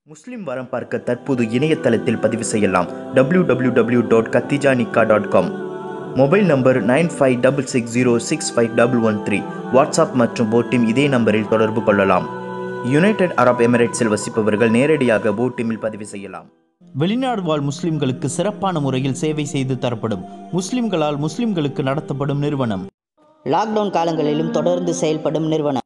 முஸ்லிம் வரம் பார்க்க தற்போது இணையதளத்தில் பதிவு செய்யலாம் W W W dot Khadija Nikah dot com mobile number nine five double six zero six five double one three WhatsApp மற்றும் போட்டிம் இதே நம்பரில் தொடர்பு கொள்ளலாம் யுனைடெட் அரப் எமிரேட்ஸில் வசிப்பவர்கள் நேரடியாக போட்டிமில் பதிவு செய்யலாம் வெளிநாடு வாழ் முஸ்லிம்களுக்கு சிறப்பான முறையில் சேவை செய்து தரப்படும் முஸ்லிம்களால் முஸ்லிம்களுக்கு நடத்தப்படும் நிறுவனம் லாக்டவுன் காலங்களிலும் தொடர்ந்து செயல்படும் நிறுவனம்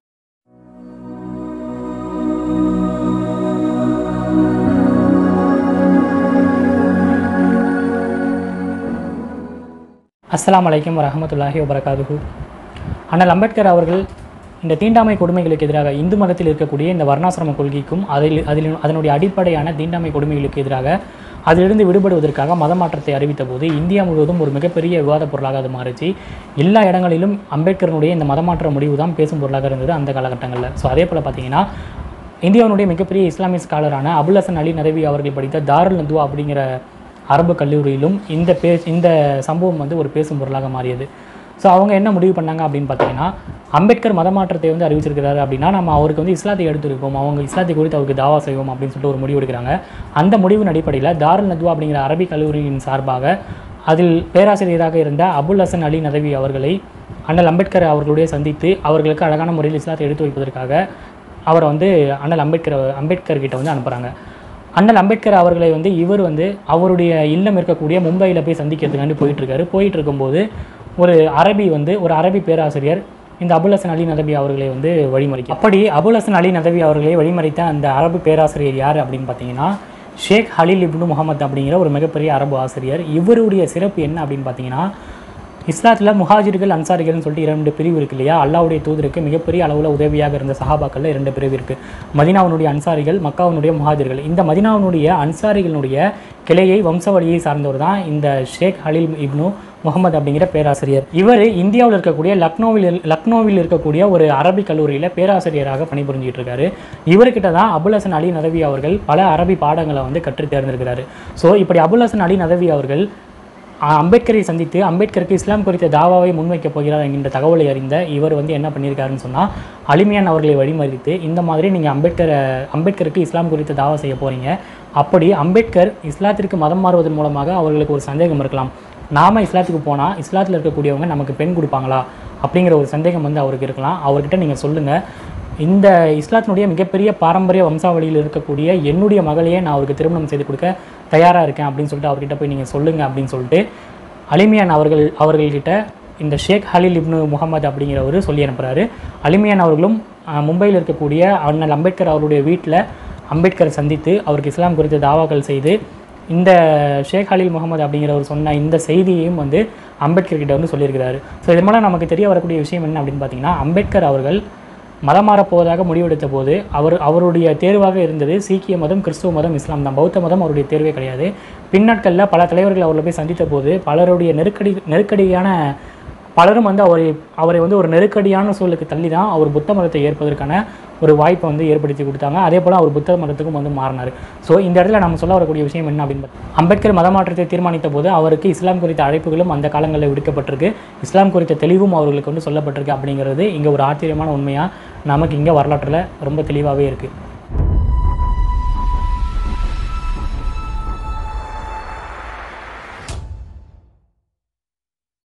அஸ்ஸலாமு அலைக்கும் வரஹமத்துல்லாஹி வபரகாதுஹு அண்ணல் அம்பேத்கர் அவர்கள் இந்த தீண்டாமை கொடுமைகளுக்கு எதிராக இந்து மதத்தில் இருக்கக்கூடிய இந்த வர்ணாசிரம கொள்கைக்கும் அதில் அதில் அதனுடைய அடிப்படையான தீண்டாமை கொடுமைகளுக்கு எதிராக அதிலிருந்து விடுபடுவதற்காக மத மாற்றத்தை அறிவித்த போது இந்தியா முழுவதும் ஒரு மிகப்பெரிய விவாதப் பொருளாக அது மாறிச்சு எல்லா இடங்களிலும் அம்பேத்கரனுடைய இந்த மதமாற்ற முடிவு தான் பேசும் பொருளாக இருந்தது அந்த காலகட்டங்களில் ஸோ அதே போல் பார்த்தீங்கன்னா இந்தியாவினுடைய மிகப்பெரிய இஸ்லாமிய ஸ்காலரான அபுல் ஹசன் அலி நதவி அவர்கள் படித்த தாருல் நந்துவா அப்படிங்கிற அரபு கல்லூரியிலும் இந்த பே இந்த சம்பவம் வந்து ஒரு பேசும் பொருளாக மாறியது ஸோ அவங்க என்ன முடிவு பண்ணாங்க அப்படின்னு பார்த்தீங்கன்னா அம்பேத்கர் மதமாற்றத்தை வந்து அறிவிச்சிருக்கிறாரு அப்படின்னா நம்ம அவருக்கு வந்து இஸ்லாத்தை எடுத்துருக்கோம் அவங்க இஸ்லாத்தை குறித்து அவருக்கு தாவா செய்வோம் அப்படின்னு சொல்லிட்டு ஒரு முடிவு எடுக்கிறாங்க அந்த முடிவின் அடிப்படையில் தாருல் நதுவா அப்படிங்கிற அரபி கல்லூரியின் சார்பாக அதில் பேராசிரியராக இருந்த அபுல் ஹசன் அலி நதவி அவர்களை அண்ணல் அம்பேத்கர் அவர்களுடைய சந்தித்து அவர்களுக்கு அழகான முறையில் இஸ்லாத்தை எடுத்து வைப்பதற்காக அவரை வந்து அண்ணல் அம்பேத்கர் அம்பேத்கர் கிட்ட வந்து அனுப்புகிறாங்க அண்ணல் அம்பேத்கர் அவர்களை வந்து இவர் வந்து அவருடைய இல்லம் இருக்கக்கூடிய மும்பையில் போய் சந்திக்கிறதுக்காண்டி போயிட்டு இருக்காரு போயிட்டு இருக்கும்போது ஒரு அரபி வந்து ஒரு அரபி பேராசிரியர் இந்த அபுல் ஹசன் அலி நதவி அவர்களை வந்து வழிமறிக்கும் அப்படி அபுல் ஹசன் அலி நதவி அவர்களை வழிமறித்த அந்த அரபு பேராசிரியர் யார் அப்படின்னு பார்த்தீங்கன்னா ஷேக் ஹலீல் இப்னு முகமது அப்படிங்கிற ஒரு மிகப்பெரிய அரபு ஆசிரியர் இவருடைய சிறப்பு என்ன அப்படின்னு பார்த்தீங்கன்னா இஸ்லாத்தில் முஹாஜிர்கள் அன்சாரிகள்னு சொல்லிட்டு இரண்டு பிரிவு இருக்கு இல்லையா அல்லாவுடைய தூதருக்கு மிகப்பெரிய அளவில் உதவியாக இருந்த சஹாபாக்களில் இரண்டு பிரிவு இருக்குது மதினாவினுடைய அன்சாரிகள் மக்காவினுடைய முஹாஜிர்கள் இந்த மதினாவினுடைய அன்சாரிகளுடைய கிளையை வம்சவழியை சார்ந்தவர் தான் இந்த ஷேக் ஹலீல் இப்னு முகமது அப்படிங்கிற பேராசிரியர் இவர் இந்தியாவில் இருக்கக்கூடிய லக்னோவில் லக்னோவில் இருக்கக்கூடிய ஒரு அரபி கல்லூரியில் பேராசிரியராக பணிபுரிஞ்சிட்டு இருக்காரு இவர்கிட்ட தான் அபுல் ஹசன் அலி நதவி அவர்கள் பல அரபி பாடங்களை வந்து கற்றுத் தேர்ந்திருக்கிறாரு ஸோ இப்படி அபுல் ஹசன் அலி நதவி அவர்கள் அஹ், அம்பேத்கரை சந்தித்து அம்பேத்கருக்கு இஸ்லாம் குறித்த தாவாவை முன்வைக்கப் போகிறார் என்கின்ற தகவலை அறிந்த இவர் வந்து என்ன பண்ணியிருக்காருன்னு சொன்னால் அலிமியான் அவர்களை வழிமறித்து இந்த மாதிரி நீங்கள் அம்பேத்கரை அம்பேத்கருக்கு இஸ்லாம் குறித்த தாவா செய்ய போகிறீங்க அப்படி அம்பேத்கர் இஸ்லாத்திற்கு மதம் மாறுவதன் மூலமாக அவர்களுக்கு ஒரு சந்தேகம் இருக்கலாம் நாம இஸ்லாத்துக்கு போனால் இஸ்லாத்தில் இருக்கக்கூடியவங்க நமக்கு பெண் கொடுப்பாங்களா அப்படிங்கிற ஒரு சந்தேகம் வந்து அவருக்கு இருக்கலாம் அவர்கிட்ட நீங்கள் சொல்லுங்கள் இந்த இஸ்லாத்தினுடைய மிகப்பெரிய பாரம்பரிய வம்சாவளியில் இருக்கக்கூடிய என்னுடைய மகளையே நான் அவருக்கு திருமணம் செய்து கொடுக்க தயாராக இருக்கேன் அப்படின்னு சொல்லிட்டு அவர்கிட்ட போய் நீங்கள் சொல்லுங்கள் அப்படின்னு சொல்லிட்டு அலிமியான் அவர்கள் அவர்கள்கிட்ட இந்த ஷேக் ஹலீல் இப்னு முகமது அப்படிங்கிறவர் சொல்லி அனுப்புகிறாரு அலிமியான் அவர்களும் அஹ், மும்பையில் இருக்கக்கூடிய அண்ணல் அம்பேத்கர் அவருடைய வீட்டில் அம்பேத்கரை சந்தித்து அவருக்கு இஸ்லாம் குறித்த தாவாக்கள் செய்து இந்த ஷேக் ஹலீல் முகமது அப்படிங்கிறவர் சொன்ன இந்த செய்தியையும் வந்து அம்பேத்கர் கிட்ட வந்து சொல்லியிருக்கிறாரு ஸோ இது மூலம் நமக்கு தெரிய வரக்கூடிய விஷயம் என்ன அப்படின்னு பார்த்தீங்கன்னா அம்பேத்கர் அவர்கள் மதம் மாறப்போவதாக முடிவெடுத்த போது அவர் அவருடைய தேர்வாக இருந்தது சீக்கிய மதம் கிறிஸ்துவ மதம் இஸ்லாம் தான் பௌத்த மதம் அவருடைய தேர்வே கிடையாது பின்னாட்களில் பல தலைவர்கள் அவர்களை போய் சந்தித்த போது பலருடைய நெருக்கடி நெருக்கடியான பலரும் வந்து அவரை அவரை வந்து ஒரு நெருக்கடியான சூழலுக்கு தள்ளி தான் அவர் புத்த மதத்தை ஏற்பதற்கான ஒரு வாய்ப்பை வந்து ஏற்படுத்தி கொடுத்தாங்க அதே போல் அவர் புத்த மதத்துக்கும் வந்து மாறினார் ஸோ இந்த இடத்துல நம்ம சொல்ல வரக்கூடிய விஷயம் என்ன அப்படின்னு பார்த்தா, அம்பேத்கர் மதமாற்றத்தை தீர்மானித்த போது அவருக்கு இஸ்லாம் குறித்த அழைப்புகளும் அந்த காலங்களில் விடுக்கப்பட்டிருக்கு இஸ்லாம் குறித்த தெளிவும் அவர்களுக்கு வந்து சொல்லப்பட்டிருக்கு அப்படிங்கிறது இங்கே ஒரு ஆச்சரியமான உண்மையாக நமக்கு இங்கே வரலாற்றில் ரொம்ப தெளிவாகவே இருக்குது